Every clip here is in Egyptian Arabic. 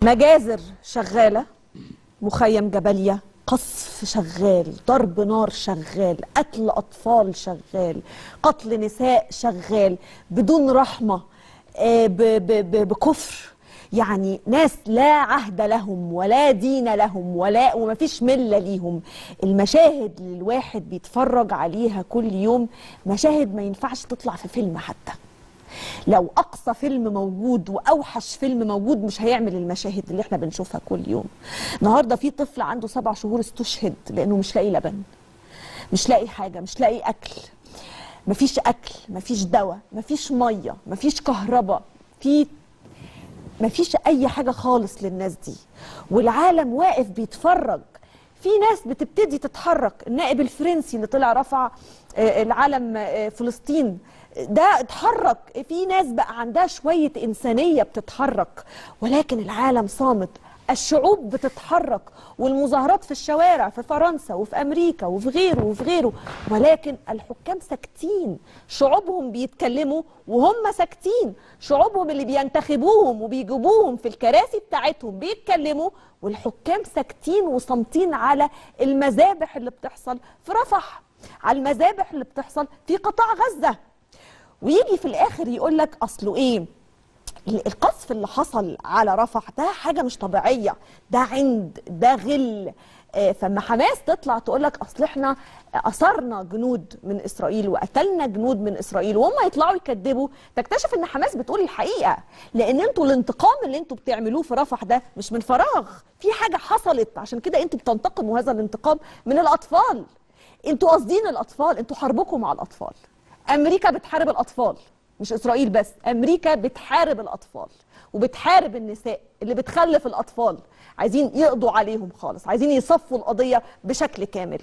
مجازر شغالة مخيم جبلية قصف شغال ضرب نار شغال قتل أطفال شغال قتل نساء شغال بدون رحمة آه، ب- ب- ب- بكفر يعني ناس لا عهد لهم ولا دين لهم ولا ومفيش ملة ليهم المشاهد اللي الواحد بيتفرج عليها كل يوم مشاهد ما ينفعش تطلع في فيلم حتى لو اقصى فيلم موجود واوحش فيلم موجود مش هيعمل المشاهد اللي احنا بنشوفها كل يوم النهارده في طفل عنده سبع شهور استشهد لانه مش لاقي لبن مش لاقي حاجه مش لاقي اكل مفيش اكل مفيش دواء مفيش ميه مفيش كهرباء في مفيش اي حاجه خالص للناس دي والعالم واقف بيتفرج في ناس بتبتدي تتحرك النائب الفرنسي اللي طلع رفع آه، العلم آه، فلسطين ده اتحرك في ناس بقى عندها شوية إنسانية بتتحرك ولكن العالم صامت الشعوب بتتحرك والمظاهرات في الشوارع في فرنسا وفي أمريكا وفي غيره وفي غيره ولكن الحكام ساكتين شعوبهم بيتكلموا وهم ساكتين شعوبهم اللي بينتخبوهم وبيجيبوهم في الكراسي بتاعتهم بيتكلموا والحكام ساكتين وصامتين على المذابح اللي بتحصل في رفح على المذابح اللي بتحصل في قطاع غزة ويجي في الاخر يقول لك اصله ايه ال- القذف اللي حصل على رفح ده حاجه مش طبيعيه ده عند ده غل آه، فما حماس تطلع تقول لك اصل احنا اثرنا جنود من اسرائيل وقتلنا جنود من اسرائيل وهم يطلعوا يكذبوا تكتشف ان حماس بتقول الحقيقه لان انتوا الانتقام اللي انتوا بتعملوه في رفح ده مش من فراغ في حاجه حصلت عشان كده انتوا بتنتقموا هذا الانتقام من الاطفال انتوا قاصدين الاطفال انتوا حربكم مع الاطفال امريكا بتحارب الاطفال مش اسرائيل بس امريكا بتحارب الاطفال وبتحارب النساء اللي بتخلف الاطفال عايزين يقضوا عليهم خالص عايزين يصفوا القضيه بشكل كامل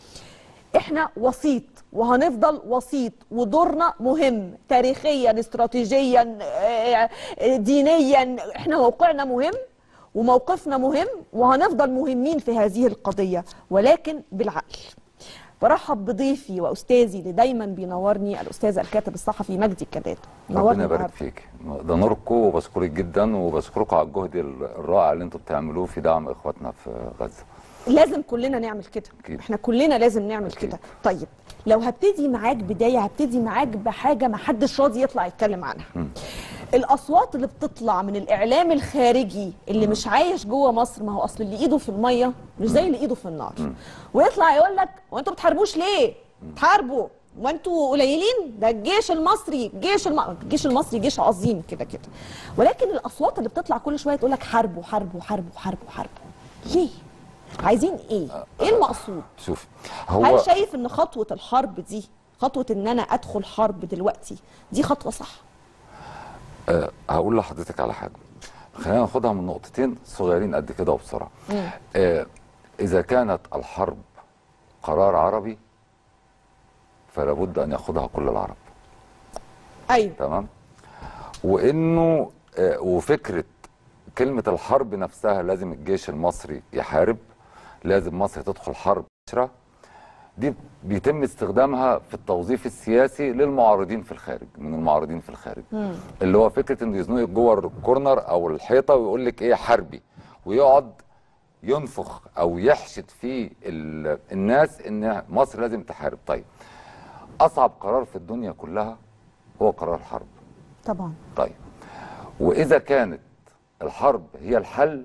احنا وسيط وهنفضل وسيط ودورنا مهم تاريخيا استراتيجيا آه، آه، دينيا احنا موقعنا مهم وموقفنا مهم وهنفضل مهمين في هذه القضية ولكن بالعقل برحب بضيفي واستاذي اللي دايما بينورني الاستاذ الكاتب الصحفي مجدي الكداد ربنا يبارك فيك ده نوركم وبشكرك جدا وبشكركم على الجهد الرائع اللي انتم بتعملوه في دعم اخواتنا في غزه لازم كلنا نعمل كده أكيد. احنا كلنا لازم نعمل أكيد. كده طيب لو هبتدي معاك بدايه هبتدي معاك بحاجه ما حدش راضي يطلع يتكلم عنها الاصوات اللي بتطلع من الاعلام الخارجي اللي مش عايش جوه مصر ما هو اصل اللي ايده في الميه مش زي اللي ايده في النار ويطلع يقول لك وانتوا بتحاربوش ليه تحاربوا وانتوا قليلين ده الجيش المصري الجيش الم... الجيش المصري جيش عظيم كده كده ولكن الاصوات اللي بتطلع كل شويه تقول لك حاربوا حاربوا حاربوا حاربوا حاربوا ليه عايزين ايه ايه المقصود شوف هو هل شايف ان خطوه الحرب دي خطوه ان انا ادخل حرب دلوقتي دي خطوه صح أه هقول لحضرتك على حاجه خلينا ناخدها من نقطتين صغيرين قد كده وبسرعه أه اذا كانت الحرب قرار عربي فلا بد ان ياخدها كل العرب ايوه تمام وانه آه، وفكره كلمه الحرب نفسها لازم الجيش المصري يحارب لازم مصر تدخل حرب بشرة دي بيتم استخدامها في التوظيف السياسي للمعارضين في الخارج من المعارضين في الخارج اللي هو فكره انه يزنقك جوه الكورنر او الحيطه ويقول لك ايه حربي ويقعد ينفخ او يحشد في ال- الناس ان مصر لازم تحارب طيب اصعب قرار في الدنيا كلها هو قرار الحرب طبعا طيب واذا كانت الحرب هي الحل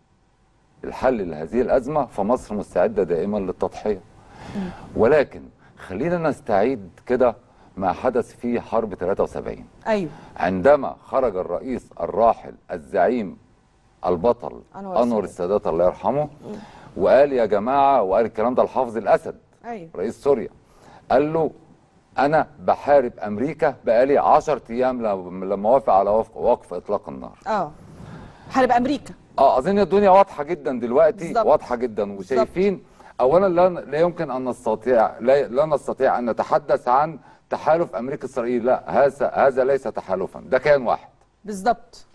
الحل لهذه الازمه فمصر مستعده دائما للتضحيه ولكن خلينا نستعيد كده ما حدث في حرب 73 ايوه عندما خرج الرئيس الراحل الزعيم البطل أنور انور السادات. السادات الله يرحمه وقال يا جماعه وقال الكلام ده لحافظ الاسد ايوه رئيس سوريا قال له انا بحارب امريكا بقالي 10 ايام لما لما وافق على وقف, وقف اطلاق النار اه حارب امريكا اه اظن الدنيا واضحه جدا دلوقتي بالظبط. واضحه جدا وشايفين اولا لا لا يمكن ان نستطيع لا, لا نستطيع ان نتحدث عن تحالف امريكا اسرائيل لا هذا هذا ليس تحالفا ده كان واحد بالظبط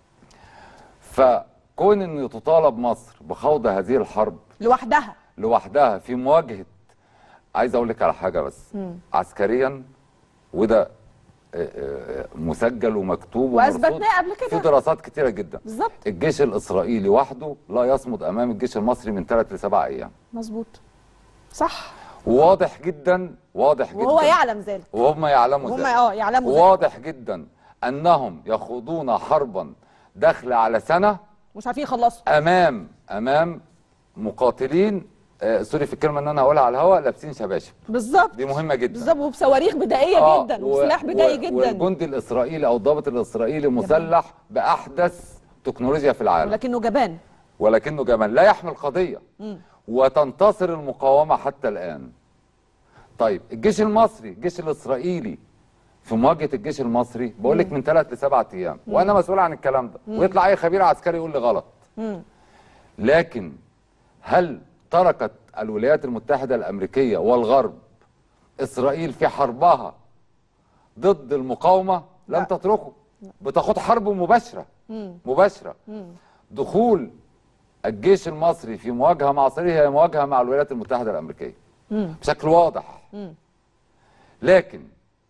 فكون ان تطالب مصر بخوض هذه الحرب لوحدها لوحدها في مواجهه عايز اقول لك على حاجه بس عسكريا وده آه، آه، مسجل ومكتوب وأثبتناه ومرصود. قبل كده. في دراسات كتيره جدا بالظبط الجيش الاسرائيلي وحده لا يصمد امام الجيش المصري من ثلاث لسبع ايام مظبوط صح وواضح جدا واضح جدا وهو يعلم ذلك وهم يعلموا هم ذلك اه يعلموا ذلك واضح جدا انهم يخوضون حربا داخله على سنه مش عارفين يخلصوا امام امام مقاتلين آه سوري في الكلمه ان انا هقولها على الهواء لابسين شباشب بالظبط دي مهمه جدا بالظبط وبصواريخ بدائيه آه، جدا و- وسلاح بدائي و- جدا والجندي الاسرائيلي او الضابط الاسرائيلي مسلح باحدث تكنولوجيا في العالم ولكنه جبان ولكنه جمال لا يحمل قضيه وتنتصر المقاومه حتى الان طيب الجيش المصري الجيش الاسرائيلي في مواجهه الجيش المصري بقول لك من ثلاث لسبعة ايام وانا مسؤول عن الكلام ده ويطلع اي خبير عسكري يقول لي غلط لكن هل تركت الولايات المتحده الامريكيه والغرب اسرائيل في حربها ضد المقاومه لم لا. تتركه بتاخد حرب مباشره مباشره دخول الجيش المصري في مواجهه مع اسرائيل هي مواجهه مع الولايات المتحده الامريكيه بشكل واضح لكن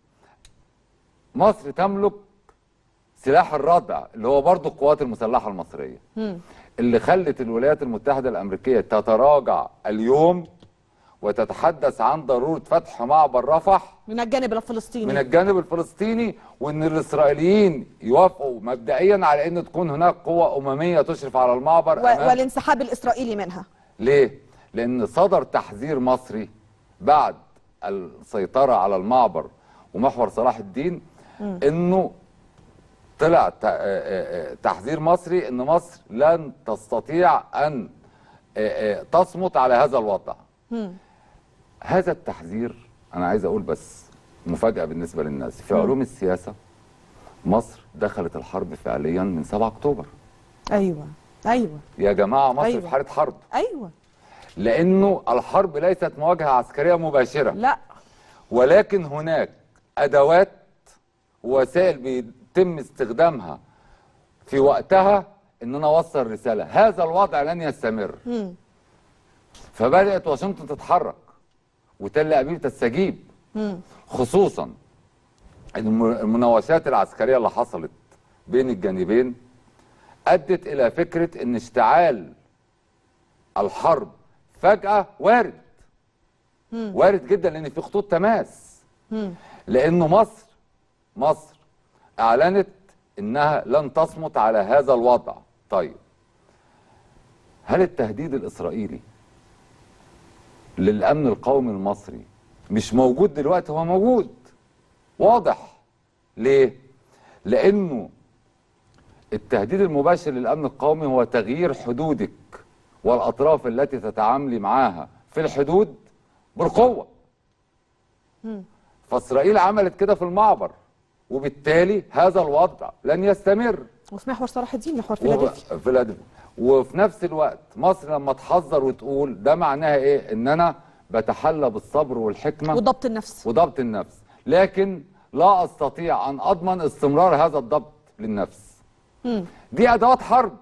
مصر تملك سلاح الردع اللي هو برضه القوات المسلحه المصريه اللي خلت الولايات المتحده الامريكيه تتراجع اليوم وتتحدث عن ضروره فتح معبر رفح من الجانب الفلسطيني من الجانب الفلسطيني وان الاسرائيليين يوافقوا مبدئيا على ان تكون هناك قوه امميه تشرف على المعبر و... أمام والانسحاب الاسرائيلي منها ليه؟ لأن صدر تحذير مصري بعد السيطرة على المعبر ومحور صلاح الدين إنه طلع ت- آه، آه، آه، تحذير مصري إن مصر لن تستطيع أن آه، آه، تصمت على هذا الوضع. هذا التحذير أنا عايز أقول بس مفاجأة بالنسبة للناس في علوم السياسة مصر دخلت الحرب فعليا من 7 أكتوبر. ايوه ايوه يا جماعة مصر أيوة. في حالة حرب. ايوه لانه الحرب ليست مواجهه عسكريه مباشره لا ولكن هناك ادوات ووسائل بيتم استخدامها في وقتها ان انا اوصل رساله هذا الوضع لن يستمر فبدات واشنطن تتحرك وتل ابيب تستجيب خصوصا الم- المناوشات العسكريه اللي حصلت بين الجانبين ادت الى فكره ان اشتعال الحرب فجأة وارد وارد جدا لأن في خطوط تماس لأنه مصر مصر أعلنت إنها لن تصمت على هذا الوضع طيب هل التهديد الإسرائيلي للأمن القومي المصري مش موجود دلوقتي هو موجود واضح ليه؟ لأنه التهديد المباشر للأمن القومي هو تغيير حدودك والأطراف التي تتعاملي معاها في الحدود بالقوة فإسرائيل عملت كده في المعبر وبالتالي هذا الوضع لن يستمر وفي محور صلاح الدين محور وب- فيلادلفيا فيلادلفيا وفي نفس الوقت مصر لما تحذر وتقول ده معناها ايه ان انا بتحلى بالصبر والحكمه وضبط النفس وضبط النفس لكن لا استطيع ان اضمن استمرار هذا الضبط للنفس دي ادوات حرب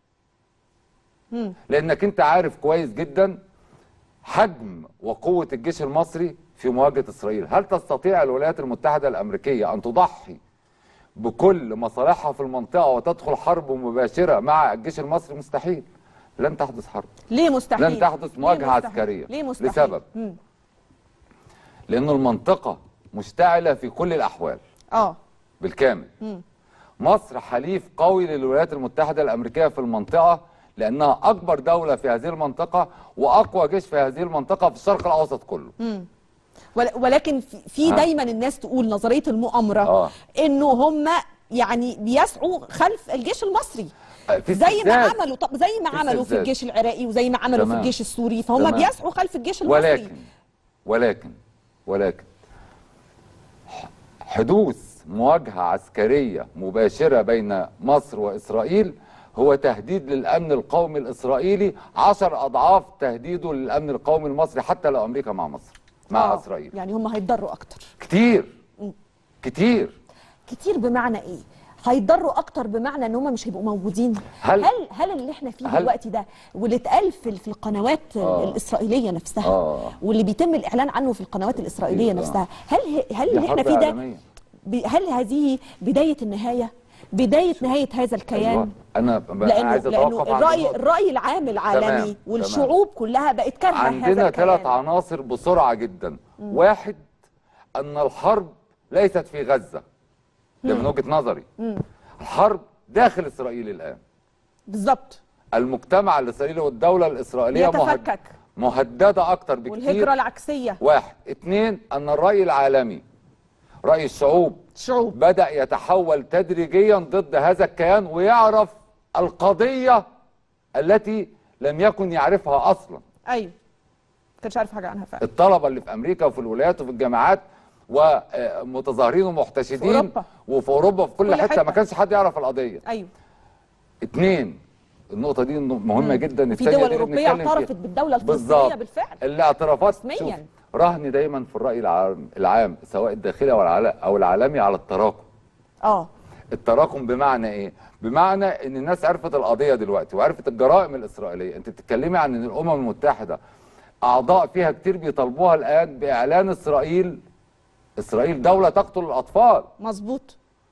لانك انت عارف كويس جدا حجم وقوه الجيش المصري في مواجهه اسرائيل هل تستطيع الولايات المتحده الامريكيه ان تضحي بكل مصالحها في المنطقه وتدخل حرب مباشره مع الجيش المصري مستحيل لن تحدث حرب ليه مستحيل لن تحدث ليه مواجهه مستحيل؟ عسكريه ليه مستحيل لسبب مم. لأن المنطقة مشتعلة في كل الأحوال اه بالكامل مصر حليف قوي للولايات المتحدة الأمريكية في المنطقة لأنها أكبر دولة في هذه المنطقة وأقوى جيش في هذه المنطقة في الشرق الأوسط كله ول- ولكن في, في ها. دايما الناس تقول نظريه المؤامره آه. انه هم يعني بيسعوا خلف الجيش المصري في زي ما استفزاز. عملوا طب زي ما في عملوا في استفزاز. الجيش العراقي وزي ما عملوا في تمام. الجيش السوري فهم تمام. بيسعوا خلف الجيش المصري ولكن ولكن ولكن ح- حدوث مواجهة عسكرية مباشرة بين مصر وإسرائيل هو تهديد للأمن القومي الإسرائيلي عشر أضعاف تهديده للأمن القومي المصري حتى لو أمريكا مع مصر مع آه. إسرائيل يعني هم هيتضروا اكتر كتير كتير كتير بمعنى ايه هيتضروا اكتر بمعنى ان هم مش هيبقوا موجودين هل- هل هل اللي احنا فيه هل- دلوقتي ده واللي اتقال في في القنوات آه. الاسرائيليه نفسها آه. واللي بيتم الاعلان عنه في القنوات الاسرائيليه آه. نفسها هل هي- هل دي اللي احنا حرب فيه ده عالمية. ب- هل هذه بدايه النهايه بدايه نهايه هذا الكيان أيوة. انا ب- لانه عايز لانه اتوقف عند الراي نقطة. الراي العام العالمي تمام، والشعوب كلها بقت كارهه هذا عندنا الكيان ثلاث عناصر بسرعه جدا واحد ان الحرب ليست في غزه ده من وجهه نظري الحرب داخل اسرائيل الان بالظبط المجتمع الاسرائيلي والدوله الاسرائيليه مهد- يتفكك مهدده اكتر بكتير والهجره العكسيه واحد اثنين ان الراي العالمي راي الشعوب شعوب بدأ يتحول تدريجيا ضد هذا الكيان ويعرف القضية التي لم يكن يعرفها أصلا ايوه كانش عارف حاجه عنها فعلا الطلبة اللي في أمريكا وفي الولايات وفي الجامعات ومتظاهرين ومحتشدين في أوروبا. وفي أوروبا في كل, كل حتة, حتة. ما كانش حد يعرف القضية ايوه اتنين النقطة دي مهمة جدا في الثانية دول دي اللي اوروبيه بنتكلم اعترفت فيها. بالدوله الفلسطينيه بالظبط بالفعل الاعترافات رسمياً. شوف رهن دايما في الرأي العام, العام سواء الداخلي أو العلا- أو العالمي على التراكم اه التراكم بمعنى ايه؟ بمعنى ان الناس عرفت القضيه دلوقتي وعرفت الجرائم الاسرائيليه، انت بتتكلمي عن ان الامم المتحده اعضاء فيها كتير بيطالبوها الان باعلان اسرائيل اسرائيل دوله تقتل الاطفال، مظبوط